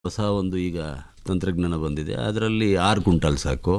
ಹೊಸ ಒಂದು ಈಗ ತಂತ್ರಜ್ಞಾನ ಬಂದಿದೆ ಅದರಲ್ಲಿ ಆರು ಕ್ವಿಂಟಾಲ್ ಸಾಕು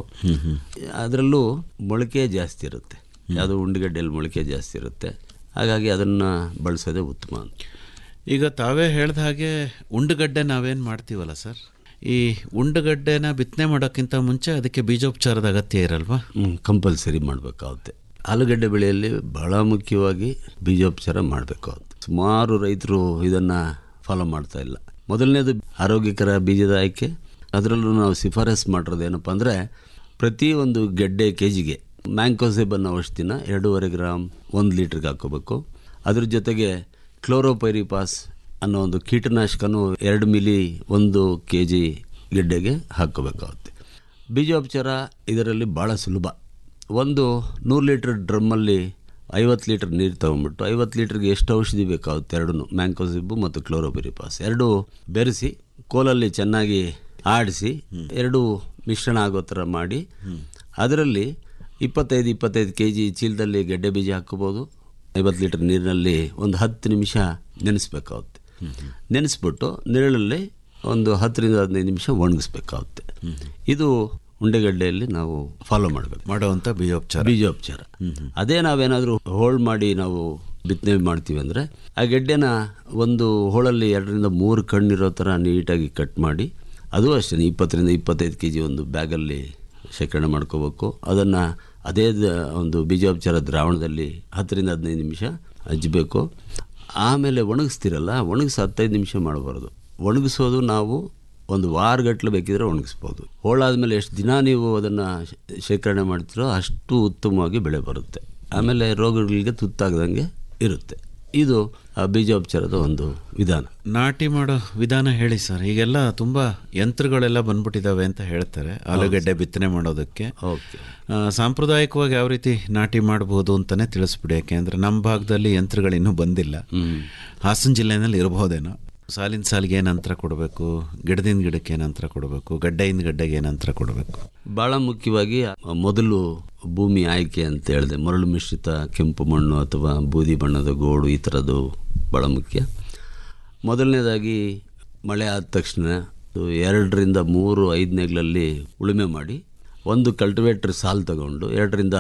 ಅದರಲ್ಲೂ ಮೊಳಕೆ ಜಾಸ್ತಿ ಇರುತ್ತೆ ಯಾವುದೋ ಉಂಡುಗಡ್ಡೆಯಲ್ಲಿ ಮೊಳಕೆ ಜಾಸ್ತಿ ಇರುತ್ತೆ ಹಾಗಾಗಿ ಅದನ್ನು ಬಳಸೋದೇ ಉತ್ತಮ ಅಂತ ಈಗ ತಾವೇ ಹೇಳ್ದ ಹಾಗೆ ಉಂಡುಗಡ್ಡೆ ನಾವೇನು ಮಾಡ್ತೀವಲ್ಲ ಸರ್ ಈ ಉಂಡುಗಡ್ಡೆನ ಬಿತ್ತನೆ ಮಾಡೋಕ್ಕಿಂತ ಮುಂಚೆ ಅದಕ್ಕೆ ಬೀಜೋಪಚಾರದ ಅಗತ್ಯ ಇರಲ್ವಾ ಕಂಪಲ್ಸರಿ ಮಾಡಬೇಕಾಗುತ್ತೆ ಆಲೂಗಡ್ಡೆ ಬೆಳೆಯಲ್ಲಿ ಬಹಳ ಮುಖ್ಯವಾಗಿ ಬೀಜೋಪಚಾರ ಮಾಡಬೇಕಾಗುತ್ತೆ ಸುಮಾರು ರೈತರು ಇದನ್ನು ಫಾಲೋ ಮಾಡ್ತಾ ಇಲ್ಲ ಮೊದಲನೇದು ಆರೋಗ್ಯಕರ ಬೀಜದ ಆಯ್ಕೆ ಅದರಲ್ಲೂ ನಾವು ಶಿಫಾರಸ್ ಮಾಡಿರೋದು ಏನಪ್ಪ ಅಂದರೆ ಪ್ರತಿ ಒಂದು ಗೆಡ್ಡೆ ಕೆ ಜಿಗೆ ಮ್ಯಾಂಕೋಸೆಬ್ ಅನ್ನೋ ಔಷಧಿನ ಎರಡೂವರೆ ಗ್ರಾಮ್ ಒಂದು ಲೀಟ್ರಿಗೆ ಹಾಕೋಬೇಕು ಅದ್ರ ಜೊತೆಗೆ ಕ್ಲೋರೋಪೈರಿಪಾಸ್ ಅನ್ನೋ ಒಂದು ಕೀಟನಾಶಕನೂ ಎರಡು ಮಿಲಿ ಒಂದು ಕೆ ಜಿ ಗೆಡ್ಡೆಗೆ ಹಾಕ್ಕೋಬೇಕಾಗುತ್ತೆ ಬೀಜೋಪಚಾರ ಇದರಲ್ಲಿ ಭಾಳ ಸುಲಭ ಒಂದು ನೂರು ಲೀಟ್ರ್ ಡ್ರಮ್ಮಲ್ಲಿ ಐವತ್ತು ಲೀಟ್ರ್ ನೀರು ತೊಗೊಂಬಿಟ್ಟು ಐವತ್ತು ಲೀಟ್ರಿಗೆ ಎಷ್ಟು ಔಷಧಿ ಬೇಕಾಗುತ್ತೆ ಎರಡೂ ಮ್ಯಾಂಕೋಸಿಬ್ಬು ಮತ್ತು ಕ್ಲೋರೋಬೆರಿಪಾಸ್ ಎರಡು ಬೆರೆಸಿ ಕೋಲಲ್ಲಿ ಚೆನ್ನಾಗಿ ಆಡಿಸಿ ಎರಡು ಮಿಶ್ರಣ ಆಗೋ ಥರ ಮಾಡಿ ಅದರಲ್ಲಿ ಇಪ್ಪತ್ತೈದು ಇಪ್ಪತ್ತೈದು ಕೆ ಜಿ ಚೀಲದಲ್ಲಿ ಗೆಡ್ಡೆ ಬೀಜ ಹಾಕ್ಕೋಬೋದು ಐವತ್ತು ಲೀಟ್ರ್ ನೀರಿನಲ್ಲಿ ಒಂದು ಹತ್ತು ನಿಮಿಷ ನೆನೆಸ್ಬೇಕಾಗುತ್ತೆ ನೆನೆಸ್ಬಿಟ್ಟು ನೆರಳಲ್ಲಿ ಒಂದು ಹತ್ತರಿಂದ ಹದಿನೈದು ನಿಮಿಷ ಒಣಗಿಸ್ಬೇಕಾಗುತ್ತೆ ಇದು ಉಂಡೆಗಡ್ಡೆಯಲ್ಲಿ ನಾವು ಫಾಲೋ ಮಾಡಬೇಕು ಮಾಡೋವಂಥ ಬೀಜೋಪಚಾರ ಬೀಜೋಪಚಾರ ಅದೇ ನಾವೇನಾದರೂ ಹೋಲ್ಡ್ ಮಾಡಿ ನಾವು ಬಿತ್ತನೆ ಮಾಡ್ತೀವಿ ಅಂದರೆ ಆ ಗೆಡ್ಡೆನ ಒಂದು ಹೋಳಲ್ಲಿ ಎರಡರಿಂದ ಮೂರು ಕಣ್ಣಿರೋ ಥರ ನೀಟಾಗಿ ಕಟ್ ಮಾಡಿ ಅದು ಅಷ್ಟೇ ಇಪ್ಪತ್ತರಿಂದ ಇಪ್ಪತ್ತೈದು ಕೆ ಜಿ ಒಂದು ಬ್ಯಾಗಲ್ಲಿ ಶೇಖರಣೆ ಮಾಡ್ಕೋಬೇಕು ಅದನ್ನು ಅದೇ ದ- ಒಂದು ಬೀಜೋಪಚಾರ ದ್ರಾವಣದಲ್ಲಿ ಹತ್ತರಿಂದ ಹದಿನೈದು ನಿಮಿಷ ಹಚ್ಚಬೇಕು ಆಮೇಲೆ ಒಣಗಿಸ್ತಿರಲ್ಲ ಒಣಗಿಸಿ ಹತ್ತೈದು ನಿಮಿಷ ಮಾಡಬಾರ್ದು ಒಣಗಿಸೋದು ನಾವು ಒಂದು ವಾರಗಟ್ಟಲೆ ಬೇಕಿದ್ರೆ ಒಣಗಿಸ್ಬೋದು ಹೋಳಾದ್ಮೇಲೆ ಎಷ್ಟು ದಿನ ನೀವು ಅದನ್ನು ಶೇಖರಣೆ ಮಾಡ್ತೀರೋ ಅಷ್ಟು ಉತ್ತಮವಾಗಿ ಬೆಳೆ ಬರುತ್ತೆ ಆಮೇಲೆ ರೋಗಗಳಿಗೆ ತುತ್ತಾಗದಂಗೆ ಇರುತ್ತೆ ಇದು ಆ ಬೀಜೋಪಚಾರದ ಒಂದು ವಿಧಾನ ನಾಟಿ ಮಾಡೋ ವಿಧಾನ ಹೇಳಿ ಸರ್ ಈಗೆಲ್ಲ ತುಂಬ ಯಂತ್ರಗಳೆಲ್ಲ ಬಂದ್ಬಿಟ್ಟಿದ್ದಾವೆ ಅಂತ ಹೇಳ್ತಾರೆ ಆಲೂಗಡ್ಡೆ ಬಿತ್ತನೆ ಮಾಡೋದಕ್ಕೆ ಓಕೆ ಆ, ಸಾಂಪ್ರದಾಯಿಕವಾಗಿ ಯಾವ ರೀತಿ ನಾಟಿ ಮಾಡ್ಬೋದು ಅಂತಲೇ ತಿಳಿಸ್ಬಿಡಿ ಯಾಕೆಂದರೆ ನಮ್ಮ ಭಾಗದಲ್ಲಿ ಯಂತ್ರಗಳು ಇನ್ನೂ ಬಂದಿಲ್ಲ ಹಾಸನ ಜಿಲ್ಲೆನಲ್ಲಿ ಇರಬಹುದೇನೋ ಸಾಲಿನ ಸಾಲಿಗೆ ಏನು ಅಂತರ ಕೊಡಬೇಕು ಗಿಡದಿಂದ ಗಿಡಕ್ಕೆ ಏನು ಅಂತರ ಕೊಡಬೇಕು ಗಡ್ಡೆಯಿಂದ ಗಡ್ಡೆಗೆ ಏನು ಅಂತರ ಕೊಡಬೇಕು ಭಾಳ ಮುಖ್ಯವಾಗಿ ಮೊದಲು ಭೂಮಿ ಆಯ್ಕೆ ಅಂತ ಹೇಳಿದೆ ಮರಳು ಮಿಶ್ರಿತ ಕೆಂಪು ಮಣ್ಣು ಅಥವಾ ಬೂದಿ ಬಣ್ಣದ ಗೋಡು ಈ ಥರದ್ದು ಭಾಳ ಮುಖ್ಯ ಮೊದಲನೇದಾಗಿ ಮಳೆ ಆದ ತಕ್ಷಣ ಅದು ಎರಡರಿಂದ ಮೂರು ಐದನೇಗಳಲ್ಲಿ ಉಳುಮೆ ಮಾಡಿ ಒಂದು ಕಲ್ಟಿವೇಟ್ರ್ ಸಾಲು ತಗೊಂಡು ಎರಡರಿಂದ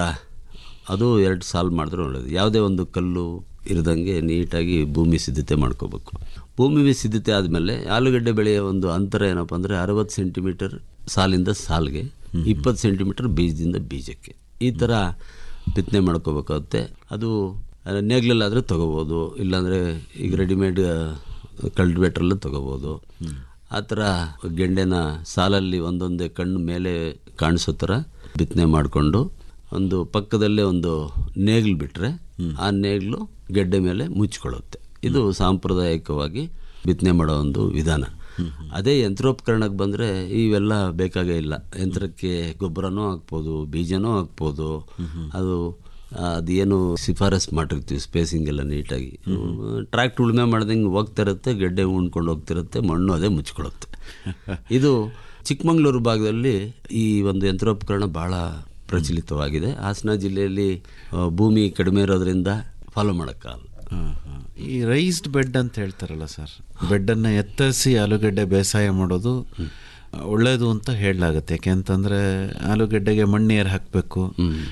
ಅದು ಎರಡು ಸಾಲು ಮಾಡಿದ್ರೆ ಒಳ್ಳೆಯದು ಯಾವುದೇ ಒಂದು ಕಲ್ಲು ಇರದಂಗೆ ನೀಟಾಗಿ ಭೂಮಿ ಸಿದ್ಧತೆ ಮಾಡ್ಕೋಬೇಕು ಭೂಮಿ ಸಿದ್ಧತೆ ಆದಮೇಲೆ ಆಲೂಗಡ್ಡೆ ಬೆಳೆಯ ಒಂದು ಅಂತರ ಏನಪ್ಪ ಅಂದರೆ ಅರವತ್ತು ಸೆಂಟಿಮೀಟರ್ ಸಾಲಿಂದ ಸಾಲಿಗೆ ಇಪ್ಪತ್ತು ಸೆಂಟಿಮೀಟರ್ ಬೀಜದಿಂದ ಬೀಜಕ್ಕೆ ಈ ಥರ ಬಿತ್ತನೆ ಮಾಡ್ಕೋಬೇಕಾಗುತ್ತೆ ಅದು ಆ, ನೇಗ್ಲಲ್ಲಾದರೆ ತೊಗೋಬೋದು ಇಲ್ಲಾಂದರೆ ಈಗ ರೆಡಿಮೇಡ್ ಕಲ್ಟಿವೇಟ್ರಲ್ಲೂ ತೊಗೋಬೋದು ಆ ಥರ ಗೆಂಡೆನ ಸಾಲಲ್ಲಿ ಒಂದೊಂದೇ ಕಣ್ಣು ಮೇಲೆ ಕಾಣಿಸೋ ಥರ ಬಿತ್ತನೆ ಮಾಡಿಕೊಂಡು ಒಂದು ಪಕ್ಕದಲ್ಲೇ ಒಂದು ನೇಗ್ಲು ಬಿಟ್ಟರೆ ಆ ನೇಗ್ಲು ಗೆಡ್ಡೆ ಮೇಲೆ ಮುಚ್ಕೊಳ್ಳುತ್ತೆ ಇದು ಸಾಂಪ್ರದಾಯಿಕವಾಗಿ ಬಿತ್ತನೆ ಮಾಡೋ ಒಂದು ವಿಧಾನ ಅದೇ ಯಂತ್ರೋಪಕರಣಕ್ಕೆ ಬಂದರೆ ಇವೆಲ್ಲ ಬೇಕಾಗೇ ಇಲ್ಲ ಯಂತ್ರಕ್ಕೆ ಗೊಬ್ಬರನೂ ಹಾಕ್ಬೋದು ಬೀಜನೂ ಹಾಕ್ಬೋದು ಅದು ಅದೇನು ಶಿಫಾರಸ್ ಮಾಡಿರ್ತೀವಿ ಸ್ಪೇಸಿಂಗ್ ಎಲ್ಲ ನೀಟಾಗಿ ಟ್ರ್ಯಾಕ್ಟ್ ಉಳುಮೆ ಮಾಡ್ದಂಗೆ ಹೋಗ್ತಾ ಇರುತ್ತೆ ಗೆಡ್ಡೆ ಉಣ್ಕೊಂಡು ಹೋಗ್ತಿರುತ್ತೆ ಮಣ್ಣು ಅದೇ ಮುಚ್ಕೊಳ್ಳುತ್ತೆ ಇದು ಚಿಕ್ಕಮಂಗ್ಳೂರು ಭಾಗದಲ್ಲಿ ಈ ಒಂದು ಯಂತ್ರೋಪಕರಣ ಭಾಳ ಪ್ರಚಲಿತವಾಗಿದೆ ಹಾಸನ ಜಿಲ್ಲೆಯಲ್ಲಿ ಆ, ಭೂಮಿ ಕಡಿಮೆ ಇರೋದ್ರಿಂದ ಫಾಲೋ ಮಾಡೋಕ್ಕಾಗಲ್ಲ ಈ ರೈಸ್ಡ್ ಬೆಡ್ ಅಂತ ಹೇಳ್ತಾರಲ್ಲ ಸರ್ ಬೆಡ್ಡನ್ನು ಎತ್ತರಿಸಿ ಆಲೂಗಡ್ಡೆ ಬೇಸಾಯ ಮಾಡೋದು ಒಳ್ಳೆಯದು ಅಂತ ಹೇಳಲಾಗುತ್ತೆ ಯಾಕೆಂತಂದರೆ ಆಲೂಗಡ್ಡೆಗೆ ಮಣ್ಣು ಏರ್ ಹಾಕಬೇಕು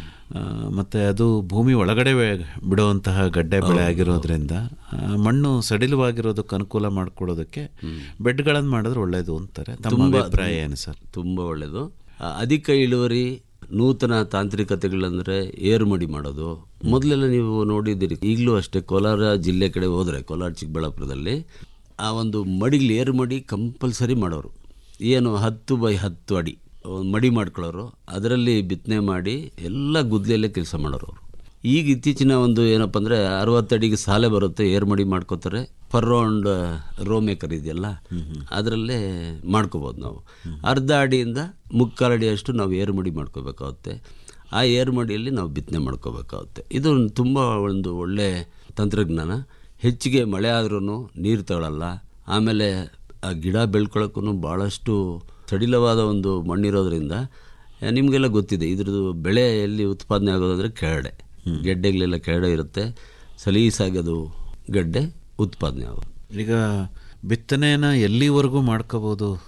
ಮತ್ತು ಅದು ಭೂಮಿ ಒಳಗಡೆ ಬೆ- ಬಿಡುವಂತಹ ಗಡ್ಡೆ ಬೆಳೆ ಆಗಿರೋದ್ರಿಂದ ಆ, ಮಣ್ಣು ಸಡಿಲವಾಗಿರೋದಕ್ಕೆ ಅನುಕೂಲ ಮಾಡಿಕೊಡೋದಕ್ಕೆ ಬೆಡ್ಗಳನ್ನು ಮಾಡಿದ್ರೆ ಒಳ್ಳೆಯದು ಅಂತಾರೆ ತಮ್ಮ ಅಭಿಪ್ರಾಯ ಏನು ಸರ್ ತುಂಬ ಒಳ್ಳೆಯದು ಆ, ಅಧಿಕ ಇಳುವರಿ ನೂತನ ತಾಂತ್ರಿಕತೆಗಳಂದರೆ ಏರುಮಡಿ ಮಾಡೋದು ಮೊದಲೆಲ್ಲ ನೀವು ನೋಡಿದ್ದೀರಿ ಈಗಲೂ ಅಷ್ಟೇ ಕೋಲಾರ ಜಿಲ್ಲೆ ಕಡೆ ಹೋದರೆ ಕೋಲಾರ ಚಿಕ್ಕಬಳ್ಳಾಪುರದಲ್ಲಿ ಆ ಒಂದು ಮಡಿಗ್ಲಿ ಏರುಮಡಿ ಕಂಪಲ್ಸರಿ ಮಾಡೋರು ಏನು ಹತ್ತು ಬೈ ಹತ್ತು ಅಡಿ ಒಂದು ಮಡಿ ಮಾಡ್ಕೊಳ್ಳೋರು ಅದರಲ್ಲಿ ಬಿತ್ತನೆ ಮಾಡಿ ಎಲ್ಲ ಗುದ್ಲೆಯಲ್ಲೇ ಕೆಲಸ ಮಾಡೋರು ಅವರು ಈಗ ಇತ್ತೀಚಿನ ಒಂದು ಏನಪ್ಪ ಅಂದರೆ ಅರವತ್ತಡಿಗೆ ಸಾಲೆ ಬರುತ್ತೆ ಏರ್ ಮಡಿ ಮಾಡ್ಕೋತಾರೆ ಪರ್ ರೌಂಡ್ ರೋ ಮೇಕರ್ ಇದೆಯಲ್ಲ ಅದರಲ್ಲೇ ಮಾಡ್ಕೋಬೋದು ನಾವು ಅರ್ಧ ಅಡಿಯಿಂದ ಮುಕ್ಕಾಲು ಅಡಿಯಷ್ಟು ನಾವು ಏರ್ ಮಡಿ ಮಾಡ್ಕೋಬೇಕಾಗುತ್ತೆ ಆ ಏರ್ ಮಡಿಯಲ್ಲಿ ನಾವು ಬಿತ್ತನೆ ಮಾಡ್ಕೋಬೇಕಾಗುತ್ತೆ ಇದು ತುಂಬ ಒಂದು ಒಳ್ಳೆ ತಂತ್ರಜ್ಞಾನ ಹೆಚ್ಚಿಗೆ ಮಳೆ ಆದ್ರೂ ನೀರು ತಗೊಳ್ಳಲ್ಲ ಆಮೇಲೆ ಆ ಗಿಡ ಬೆಳ್ಕೊಳಕ್ಕೂ ಭಾಳಷ್ಟು ಸಡಿಲವಾದ ಒಂದು ಮಣ್ಣಿರೋದ್ರಿಂದ ಆ, ನಿಮಗೆಲ್ಲ ಗೊತ್ತಿದೆ ಇದ್ರದ್ದು ಬೆಳೆ ಎಲ್ಲಿ ಉತ್ಪಾದನೆ ಆಗೋದಂದರೆ ಕೆರಡೆ ಗೆಡ್ಡೆಗಳೆಲ್ಲ ಕೆರಡೆ ಇರುತ್ತೆ ಸಲೀಸಾಗಿ ಅದು ಗಡ್ಡೆ ಉತ್ಪಾದನೆ ಆಗೋದು ಈಗ ಬಿತ್ತನೆನ ಎಲ್ಲಿವರೆಗೂ ಮಾಡ್ಕೋಬೋದು